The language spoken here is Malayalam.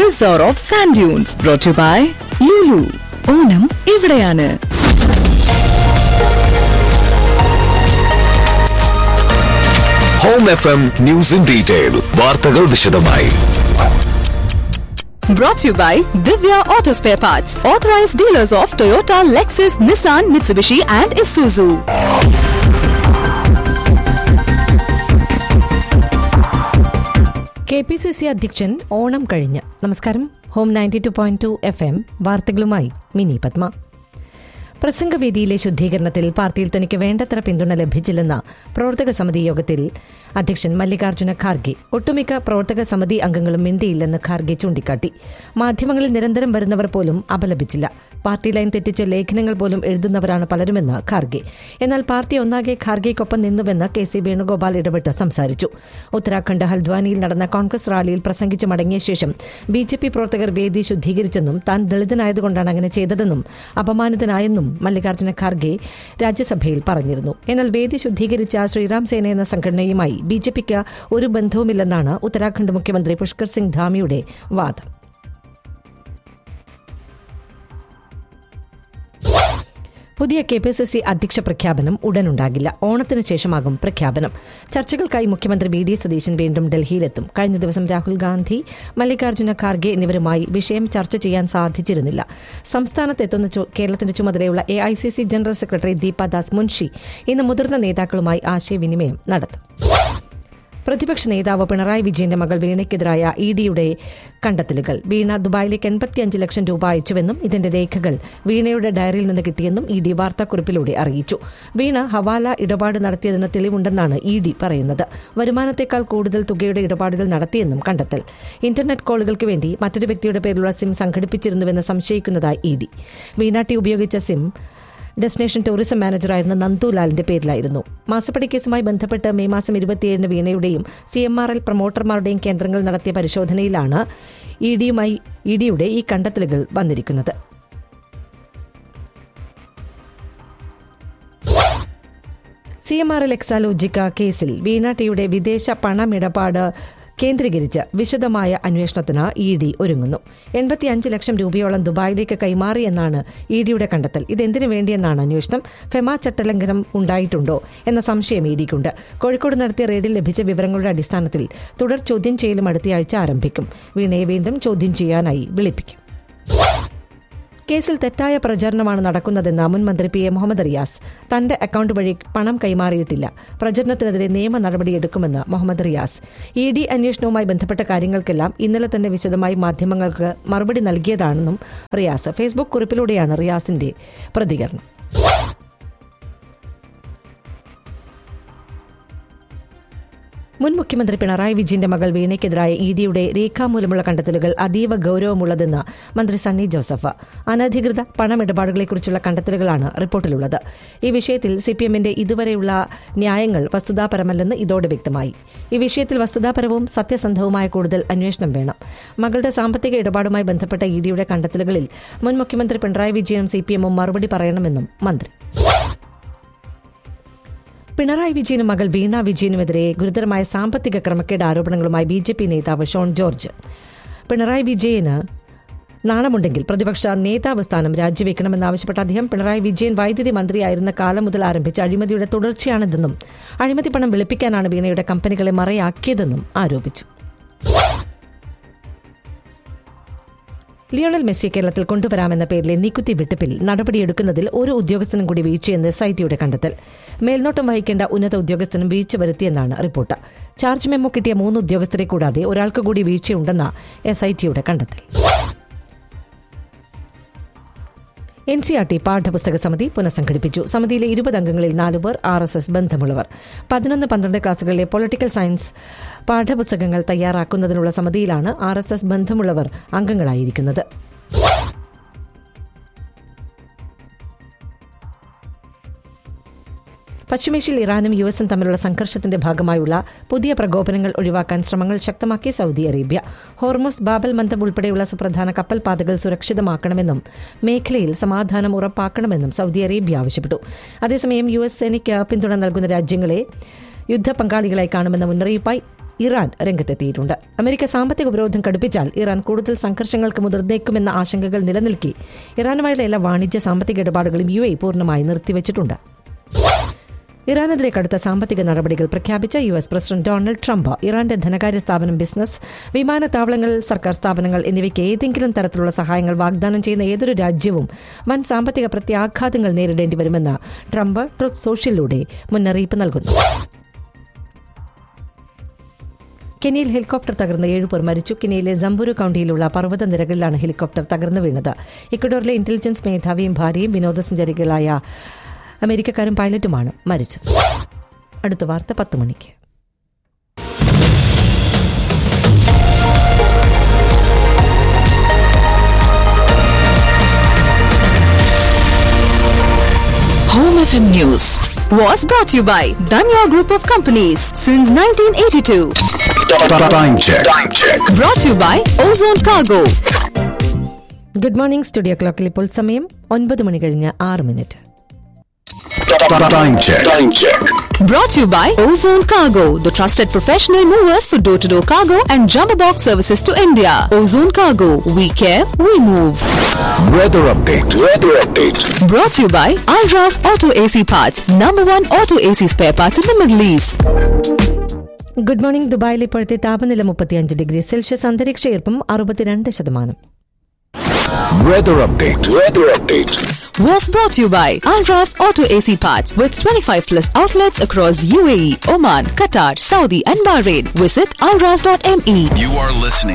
This hour of Sand Dunes brought to you by Lulu. Onam ഇവിടെയാണ് home F M news in detail വാർത്തകൾ വിശദമായി Brought to you by Divya Auto Spare Parts, authorized dealers of Toyota, Lexus, Nissan, Mitsubishi, and Isuzu. K P C C അധ്യക്ഷൻ ഓണം കഴിഞ്ഞ് നമസ്കാരം home ninety two point two F M വാർത്തകളുമായി മിനി പത്മ പ്രസംഗവേദിയിലെ ശുദ്ധീകരണത്തിൽ പാർട്ടിയിൽ തനിക്ക് വേണ്ടത്ര പിന്തുണ ലഭിച്ചില്ലെന്ന പ്രവർത്തക സമിതി യോഗത്തിൽ അധ്യക്ഷൻ മല്ലികാർജ്ജുന ഖാർഗെ ഒട്ടുമിക്ക പ്രവർത്തക സമിതി അംഗങ്ങളും മിണ്ടിയില്ലെന്ന് ഖാർഗെ ചൂണ്ടിക്കാട്ടി മാധ്യമങ്ങളിൽ നിരന്തരം വരുന്നവർ പോലും അപലപിച്ചില്ല പാർട്ടി ലൈൻ തെറ്റിച്ച ലേഖനങ്ങൾ പോലും എഴുതുന്നവരാണ് പലരുമെന്ന് ഖാർഗെ എന്നാൽ പാർട്ടി ഒന്നാകെ ഖാർഗെക്കൊപ്പം നിന്നുവെന്ന് കെ സി വേണുഗോപാൽ ഇടപെട്ട് സംസാരിച്ചു ഉത്തരാഖണ്ഡ് ഹൽദ്വാനിയിൽ നടന്ന കോൺഗ്രസ് റാലിയിൽ പ്രസംഗിച്ചു മടങ്ങിയ ശേഷം ബി ജെ പി പ്രവർത്തകർ വേദി ശുദ്ധീകരിച്ചെന്നും താൻ ദളിതനായതുകൊണ്ടാണ് അങ്ങനെ ചെയ്തതെന്നും അപമാനിതനായെന്നും മല്ലികാർജ്ജുന ഖാർഗെ രാജ്യസഭയിൽ പറഞ്ഞിരുന്നു എന്നാൽ വേദി ശുദ്ധീകരിച്ച ശ്രീറാം സേന എന്ന സംഘടനയുമായി ബി ജെ പിക്ക് ഒരു ബന്ധവുമില്ലെന്നാണ് ഉത്തരാഖണ്ഡ് മുഖ്യമന്ത്രി പുഷ്കർ സിംഗ് ധാമിയുടെ വാദം പുതിയ കെ പി സി സി അധ്യക്ഷ പ്രഖ്യാപനം ഉടനുണ്ടാകില്ല ഓണത്തിന് ശേഷമാകും പ്രഖ്യാപനം ചർച്ചകൾക്കായി മുഖ്യമന്ത്രി വി ഡി സതീശൻ വീണ്ടും ഡൽഹിയിലെത്തും കഴിഞ്ഞ ദിവസം രാഹുൽ ഗാന്ധി മല്ലികാർജ്ജുന ഖാർഗെ എന്നിവരുമായി വിഷയം ചർച്ച ചെയ്യാൻ സാധിച്ചിരുന്നില്ല സംസ്ഥാനത്തെത്തുന്ന ചു- കേരളത്തിന്റെ ചുമതലയുള്ള A I C C general secretary Deepa Das Munshi ഇന്ന് മുതിർന്ന നേതാക്കളുമായി ആശയവിനിമയം നടത്തും പ്രതിപക്ഷ നേതാവ് പിണറായി വിജയന്റെ മകൾ വീണയ്ക്കെതിരായ ഇ ഡിയുടെ കണ്ടെത്തലുകൾ വീണ ദുബായിലേക്ക് എൺപത്തിയഞ്ച് ലക്ഷം രൂപ അയച്ചുവെന്നും ഇതിന്റെ രേഖകൾ വീണയുടെ ഡയറിയിൽ നിന്ന് കിട്ടിയെന്നും ഇ ഡി വാർത്താക്കുറിപ്പിലൂടെ അറിയിച്ചു വീണ ഹവാല ഇടപാട് നടത്തിയതിന് തെളിവുണ്ടെന്നാണ് ഇ ഡി പറയുന്നത് വരുമാനത്തേക്കാൾ കൂടുതൽ തുകയുടെ ഇടപാടുകൾ നടത്തിയെന്നും കണ്ടെത്തൽ ഇന്റർനെറ്റ് കോളുകൾക്ക് വേണ്ടി മറ്റൊരു വ്യക്തിയുടെ പേരിലുള്ള സിം സംഘടിപ്പിച്ചിരുന്നുവെന്ന് സംശയിക്കുന്നതായി ഇ ഡി വീണ ടി ഉപയോഗിച്ച സിം ഡെസ്റ്റിനേഷൻ ടൂറിസം മാനേജറായിരുന്ന നന്ദുലാലിന്റെ പേരിലായിരുന്നു മാസപ്പടി കേസുമായി ബന്ധപ്പെട്ട് മെയ് മാസം ഇരുപത്തിയേഴിന് വീണയുടെയും സി എം ആർ എൽ പ്രൊമോട്ടർമാരുടെയും കേന്ദ്രങ്ങൾ നടത്തിയ പരിശോധനയിലാണ് ഇ ഡിയുമായി ഇ ഡിയുടെ ഈ കണ്ടെത്തലുകൾ വന്നിരിക്കുന്നത് C M R L Exalogic കേസിൽ വീണ ടിയുടെ വിദേശ പണമിടപാട് കേന്ദ്രീകരിച്ച് വിശദമായ അന്വേഷണത്തിന് ഇ ഡി ഒരുങ്ങുന്നു എൺപത്തിയഞ്ച് ലക്ഷം രൂപയോളം ദുബായിലേക്ക് കൈമാറിയെന്നാണ് ഇ ഡിയുടെ കണ്ടെത്തൽ ഇതെന്തിനു വേണ്ടിയെന്നാണ് അന്വേഷണം ഫെമ ചട്ടലംഘനം ഉണ്ടായിട്ടുണ്ടോ എന്ന സംശയം ഇ ഡിക്കുണ്ട് കോഴിക്കോട് നടത്തിയ റെയ്ഡിൽ ലഭിച്ച വിവരങ്ങളുടെ അടിസ്ഥാനത്തിൽ തുടർ ചോദ്യം ചെയ്യലും അടുത്തയാഴ്ച ആരംഭിക്കും വീണയെ വീണ്ടും ചോദ്യം ചെയ്യാനായി വിളിപ്പിക്കും കേസിൽ തെറ്റായ പ്രചരണമാണ് നടക്കുന്നതെന്ന് മുൻ മന്ത്രി പി എ മുഹമ്മദ് റിയാസ് തന്റെ അക്കൌണ്ട് വഴി പണം കൈമാറിയിട്ടില്ല പ്രചരണത്തിനെതിരെ നിയമ നടപടിയെടുക്കുമെന്ന് മുഹമ്മദ് റിയാസ് ഇ ഡി അന്വേഷണവുമായി ബന്ധപ്പെട്ട കാര്യങ്ങൾക്കെല്ലാം ഇന്നലെ തന്നെ വിശദമായി മാധ്യമങ്ങൾക്ക് മറുപടി നൽകിയതാണെന്നും റിയാസ് ഫേസ്ബുക്ക് കുറിപ്പിലൂടെയാണ് റിയാസിന്റെ പ്രതികരണം മുൻ മുഖ്യമന്ത്രി പിണറായി വിജയന്റെ മകൾ വീണയ്ക്കെതിരായ ഇ ഡിയുടെ രേഖാമൂലമുള്ള കണ്ടെത്തലുകൾ അതീവ ഗൌരവമുള്ളതെന്ന് മന്ത്രി സണ്ണി ജോസഫ് അനധികൃത പണമിടപാടുകളെക്കുറിച്ചുള്ള കണ്ടെത്തലുകളാണ് റിപ്പോർട്ടിലുള്ളത് ഈ വിഷയത്തിൽ സിപിഎമ്മിന്റെ ഇതുവരെയുള്ള ന്യായങ്ങൾ വസ്തുതാപരമല്ലെന്ന് ഇതോടെ വ്യക്തമായി ഈ വിഷയത്തിൽ വസ്തുതാപരവും സത്യസന്ധവുമായ കൂടുതൽ അന്വേഷണം വേണം മകളുടെ സാമ്പത്തിക ഇടപാടുമായി ബന്ധപ്പെട്ട ഇ ഡിയുടെ കണ്ടെത്തലുകളിൽ മുൻ മുഖ്യമന്ത്രി പിണറായി വിജയനും സിപിഎമ്മും മറുപടി പറയണമെന്നും മന്ത്രി പിണറായി വിജയനും മകൾ വീണ വിജയനുമെതിരെ ഗുരുതരമായ സാമ്പത്തിക ക്രമക്കേട് ആരോപണങ്ങളുമായി ബി ജെ പി നേതാവ് ഷോൺ ജോർജ് പിണറായി വിജയന് നാണമുണ്ടെങ്കിൽ പ്രതിപക്ഷ നേതാവ് സ്ഥാനം രാജിവെക്കണമെന്നാവശ്യപ്പെട്ട അദ്ദേഹം പിണറായി വിജയൻ വൈദ്യുതി മന്ത്രിയായിരുന്ന കാലം മുതൽ ആരംഭിച്ച അഴിമതിയുടെ തുടർച്ചയാണിതെന്നും അഴിമതി പണം വെളുപ്പിക്കാനാണ് വീണയുടെ കമ്പനികളെ മറയാക്കിയതെന്നും ആരോപിച്ചു ലിയോണൽ മെസ്സിയെ കേരളത്തിൽ കൊണ്ടുവരാമെന്ന പേരിലെ നീക്കുത്തി വെട്ടിപ്പിൽ നടപടിയെടുക്കുന്നതിൽ ഒരു ഉദ്യോഗസ്ഥനും കൂടി വീഴ്ചയെന്ന് എസ് ഐ ടിയുടെ കണ്ടെത്തൽ മേൽനോട്ടം വഹിക്കേണ്ട ഉന്നത ഉദ്യോഗസ്ഥനും വീഴ്ച വരുത്തിയെന്നാണ് റിപ്പോർട്ട് ചാർജ് മെമ്മോ കിട്ടിയ മൂന്ന് ഉദ്യോഗസ്ഥരെ കൂടാതെ ഒരാൾക്ക് കൂടി വീഴ്ചയുണ്ടെന്ന എസ് ഐ ടിയുടെ കണ്ടെത്തൽ എൻ സി ആർ ടി പാഠപുസ്തക സമിതി പുനഃസംഘടിപ്പിച്ചു സമിതിയിലെ ഇരുപത് അംഗങ്ങളിൽ നാലുപേർ ആർ എസ് എസ് ബന്ധമുള്ളവർ പതിനൊന്ന് പന്ത്രണ്ട് ക്ലാസുകളിലെ പൊളിറ്റിക്കൽ സയൻസ് പാഠപുസ്തകങ്ങൾ തയ്യാറാക്കുന്നതിനുള്ള സമിതിയിലാണ് ആർ എസ് എസ് ബന്ധമുള്ളവർ അംഗങ്ങളായിരിക്കുന്നത് പശ്ചിമേഷ്യയിൽ ഇറാനും യു എസും തമ്മിലുള്ള സംഘർഷത്തിന്റെ ഭാഗമായുള്ള പുതിയ പ്രകോപനങ്ങൾ ഒഴിവാക്കാൻ ശ്രമങ്ങൾ ശക്തമാക്കി സൗദി അറേബ്യ ഹോർമോസ് ബാബൽ മന്ദം ഉൾപ്പെടെയുള്ള സുപ്രധാന കപ്പൽ പാതകൾ സുരക്ഷിതമാക്കണമെന്നും മേഖലയിൽ സമാധാനം ഉറപ്പാക്കണമെന്നും സൗദി അറേബ്യ ആവശ്യപ്പെട്ടു അതേസമയം യു എസ് സേനയ്ക്ക് പിന്തുണ നൽകുന്ന രാജ്യങ്ങളെ യുദ്ധ പങ്കാളികളായി കാണുമെന്ന മുന്നറിയിപ്പായി ഇറാൻ രംഗത്തെത്തിയിട്ടുണ്ട് അമേരിക്ക സാമ്പത്തിക ഉപരോധം കടുപ്പിച്ചാൽ ഇറാൻ കൂടുതൽ സംഘർഷങ്ങൾക്ക് മുതിർന്നേക്കുമെന്ന ആശങ്കകൾ നിലനിൽക്കെ ഇറാനുമായുള്ള എല്ലാ വാണിജ്യ സാമ്പത്തിക ഇടപാടുകളും യു എ പൂർണ്ണമായി നിർത്തിവച്ചിട്ടുണ്ട് ഇറാനെതിരെ കടുത്ത സാമ്പത്തിക നടപടികൾ പ്രഖ്യാപിച്ച U S president Donald Trump ഇറാന്റെ ധനകാര്യ സ്ഥാപനം ബിസിനസ് വിമാനത്താവളങ്ങൾ സർക്കാർ സ്ഥാപനങ്ങൾ എന്നിവയ്ക്ക് ഏതെങ്കിലും തരത്തിലുള്ള സഹായങ്ങൾ വാഗ്ദാനം ചെയ്യുന്ന ഏതൊരു രാജ്യവും വൻ സാമ്പത്തിക പ്രത്യാഘാതങ്ങൾ നേരിടേണ്ടി വരുമെന്ന് ട്രംപ് ട്രുത്ത് സോഷ്യലിലൂടെ മുന്നറിയിപ്പ് നൽകുന്നു കെനിയിൽ ഹെലികോപ്റ്റർ തകർന്ന് ഏഴുപേർ മരിച്ചു കെനിയിലെ ജംബുരു കൌണ്ടിയിലുള്ള പർവ്വത നിരകളിലാണ് ഹെലികോപ്റ്റർ തകർന്നു വീണത് ഇക്വഡോറിലെ ഇന്റലിജൻസ് മേധാവിയും ഭാര്യയും വിനോദസഞ്ചാരികളായ അമേരിക്കക്കാരും പൈലറ്റുമാണ് മരിച്ചത് അടുത്ത വാർത്ത പത്ത് മണിക്ക് Home FM News was brought to you by Danya Group of Companies since 1982. Time check. Time check. Brought to you by Ozone Cargo. Good morning studio ക്ലോക്കിൽ ഇപ്പോൾ സമയം ഒൻപത് മണി കഴിഞ്ഞ് ആറ് minute Time check. Time check. Brought to you by Ozone Cargo, the trusted professional movers for door to door cargo and jumbo box services to India. Ozone Cargo, we care, we move. Weather update. Weather update. Brought to you by Alras Auto AC Parts, number one auto AC spare parts in the Middle East. Good morning ദുബായിൽ ഇപ്പോഴത്തെ താപനില മുപ്പത്തിയഞ്ച് ഡിഗ്രി സെൽഷ്യസ് അന്തരീക്ഷ ഈർപ്പം അറുപത്തിരണ്ട് ശതമാനം Weather update. Weather update. Was brought to you by Alras Auto AC Parts with 25 plus outlets across UAE, Oman, Qatar, Saudi, and Bahrain. Visit alras.me. You are listening